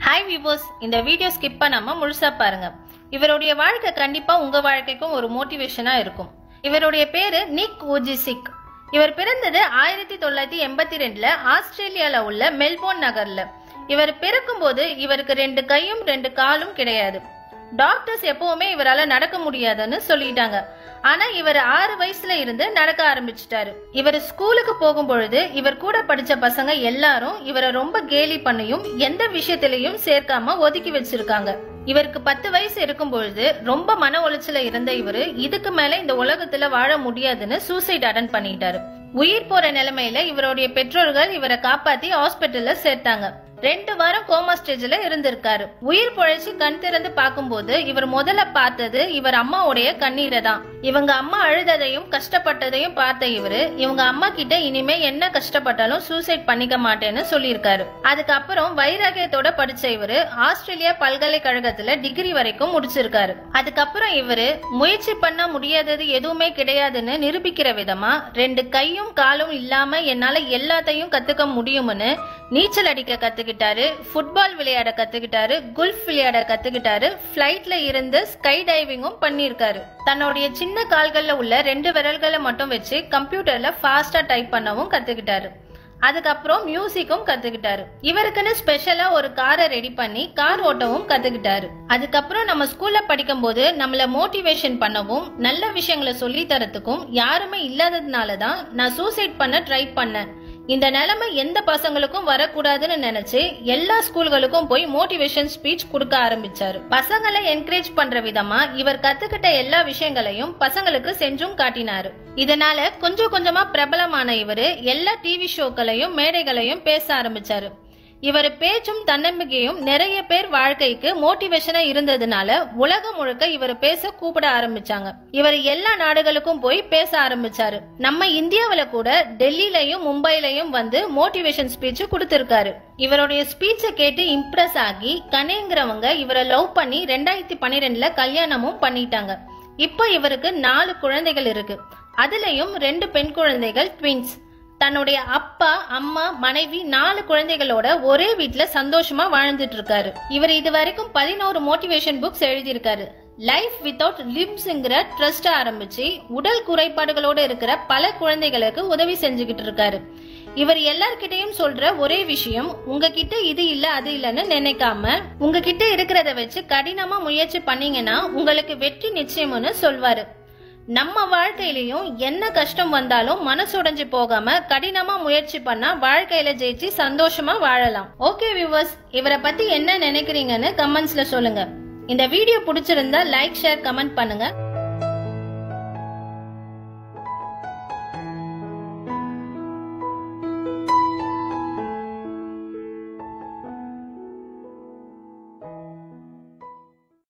hi விவோஸ் இந்த video skip பண்ணாம முழுசா பாருங்க இவருடைய வாழ்க்கை கண்டிப்பா உங்க வாழ்க்கைக்கும் ஒரு மோட்டிவேஷனா இருக்கும் இவருடைய பேரு நிக் ஓஜிசிக் இவர் பிறந்தது ஆயிரத்தி தொள்ளாயிரத்தி எண்பத்தி ரெண்டுல ஆஸ்திரேலியால உள்ள மெல்போர்ன் நகர்ல இவர் பிறக்கும்போது இவருக்கு ரெண்டு கையும் ரெண்டு காலும் கிடையாது டாக்டர்ஸ் எப்பவுமே இவரால நடக்க முடியாதுன்னு சொல்லிட்டாங்க ஆனா இவர் ஆறு வயசுல இருந்து நடக்க ஆரம்பிச்சிட்டாரு இவர் ஸ்கூலுக்கு போகும் பொழுது இவர் கூட படிச்ச பசங்க எல்லாரும் இவரை ரொம்ப கேலி பண்ணியும் எந்த விஷயத்திலையும் சேர்க்காம ஒதுக்கி வச்சிருக்காங்க இவருக்கு பத்து வயசு இருக்கும் பொழுது ரொம்ப மன உளைச்சல இருந்த இவரு இதுக்கு மேல இந்த உலகத்துல வாழ முடியாதுன்னு சூசைட் அட்டன் பண்ணிட்டாரு உயிர் போற நிலைமையில இவருடைய பெற்றோர்கள் இவரை காப்பாத்தி ஹாஸ்பிட்டல்ல சேர்த்தாங்க ரெண்டு வாரம் கோமா ஸ்டேஜ்ல இருந்திருக்காரு உயிர் பொழைச்சு கண் திறந்து பார்க்கும்போது இவர் முதல்ல பார்த்தது இவர் அம்மாவுடைய கண்ணீரை தான் இவங்க அம்மா அழுததையும் கஷ்டப்பட்டதையும் பார்த்த இவரு இவங்க அம்மா கிட்ட இனிமே என்ன கஷ்டப்பட்டாலும் சூசைட் பண்ணிக்க மாட்டேன்னு சொல்லியிருக்காரு அதுக்கப்புறம் வைராகியத்தோட படிச்ச இவரு ஆஸ்திரேலியா பல்கலைக்கழகத்துல டிகிரி வரைக்கும் முடிச்சிருக்காரு அதுக்கப்புறம் இவரு முயற்சி பண்ண முடியாதது எதுவுமே கிடையாதுன்னு நிரூபிக்கிற விதமா ரெண்டு கையும் காலும் இல்லாம என்னால எல்லாத்தையும் கத்துக்க முடியும்னு நீச்சல் அடிக்க கத்துக்கிட்டாரு ஃபுட்பால் விளையாட கத்துக்கிட்டாரு குல்ஃப் விளையாட கத்துக்கிட்டாரு ஃபிளைட்ல இருந்து ஸ்கை டைவிங்கும் பண்ணியிருக்காரு தன்னுடைய சின்ன கால்கள்ல உள்ள ரெண்டு விரல்களை மட்டும் வச்சு கம்ப்யூட்டர்ல ஃபாஸ்டா டைப் பண்ணவும் கத்துக்கிட்டாரு அதுக்கப்புறம் மியூசிக்கும் கத்துக்கிட்டாரு இவருக்குன்னு ஸ்பெஷலா ஒரு காரை ரெடி பண்ணி கார் ஓட்டவும் கத்துக்கிட்டாரு அதுக்கப்புறம் நம்ம ஸ்கூல்ல படிக்கும் போது நம்மள மோட்டிவேஷன் பண்ணவும் நல்ல விஷயங்களை சொல்லி தரத்துக்கும் யாருமே இல்லாததுனால தான் நான் சூசைட் பண்ண ட்ரை பண்ணேன் இந்த நிலைமை எந்த பசங்களுக்கும் வரக்கூடாதுன்னு நினைச்சு எல்லா ஸ்கூல்களுக்கும் போய் மோட்டிவேஷன் ஸ்பீச் கொடுக்க ஆரம்பிச்சாரு பசங்களை என்கரேஜ் பண்ற விதமா இவர் கத்துக்கிட்ட எல்லா விஷயங்களையும் பசங்களுக்கு செஞ்சும் காட்டினாரு இதனால கொஞ்சம் கொஞ்சமா பிரபலமான இவரு எல்லா டிவி ஷோக்களையும் மேடைகளையும் பேச ஆரம்பிச்சாரு இவர் பேச்சும் தன்னம்பிக்கையும் நிறைய பேர் வாழ்க்கைக்கு மோட்டிவேஷனா இருந்ததுனால உலகம் முழுக்க இவர் பேச கூப்பிட ஆரம்பிச்சாங்க இவர் எல்லா நாடுகளுக்கும் போய் பேச ஆரம்பிச்சாரு நம்ம இந்தியாவில கூட டெல்லியிலயும் மும்பைலையும் வந்து மோட்டிவேஷன் ஸ்பீச் கொடுத்திருக்காரு இவருடைய ஸ்பீச்சை கேட்டு இம்ப்ரெஸ் ஆகி கனேங்கிறவங்க இவரை லவ் பண்ணி ரெண்டாயிரத்தி பன்னிரெண்டுல கல்யாணமும் பண்ணிட்டாங்க இப்போ இவருக்கு நாலு குழந்தைகள் இருக்கு அதுலயும் ரெண்டு பெண் குழந்தைகள் ட்வின்ஸ் தன்னுடைய அப்பா அம்மா மனைவி நாலு குழந்தைகளோட ஒரே வீட்ல சந்தோஷமா வாழ்ந்துட்டு இருக்காரு இவர் இது வரைக்கும் பதினோரு மோட்டிவேஷன் புக்ஸ் எழுதியிருக்காரு லைஃப் வித்தவுட் லிப்ஸ்ங்கிற ட்ரஸ்ட் ஆரம்பிச்சு உடல் குறைபாடுகளோட இருக்கிற பல குழந்தைகளுக்கு உதவி செஞ்சுக்கிட்டு இருக்காரு இவர் எல்லார்கிட்டயும் சொல்ற ஒரே விஷயம் உங்ககிட்ட இது இல்ல அது இல்லன்னு நினைக்காம உங்ககிட்ட இருக்கிறத வச்சு கடினமா முயற்சி பண்ணீங்கன்னா உங்களுக்கு வெற்றி நிச்சயம்னு சொல்வாரு நம்ம வாழ்க்கையிலயும் என்ன கஷ்டம் வந்தாலும் மனசுடைஞ்சு போகாம கடினமா முயற்சி பண்ணா வாழ்க்கையில ஜெயிச்சு சந்தோஷமா வாழலாம் ஓகே வியூவர்ஸ் இவரை பத்தி என்ன நினைக்கிறீங்கன்னு கமெண்ட்ஸ்ல சொல்லுங்க இந்த வீடியோ பிடிச்சிருந்தா லைக் ஷேர் கமெண்ட் பண்ணுங்க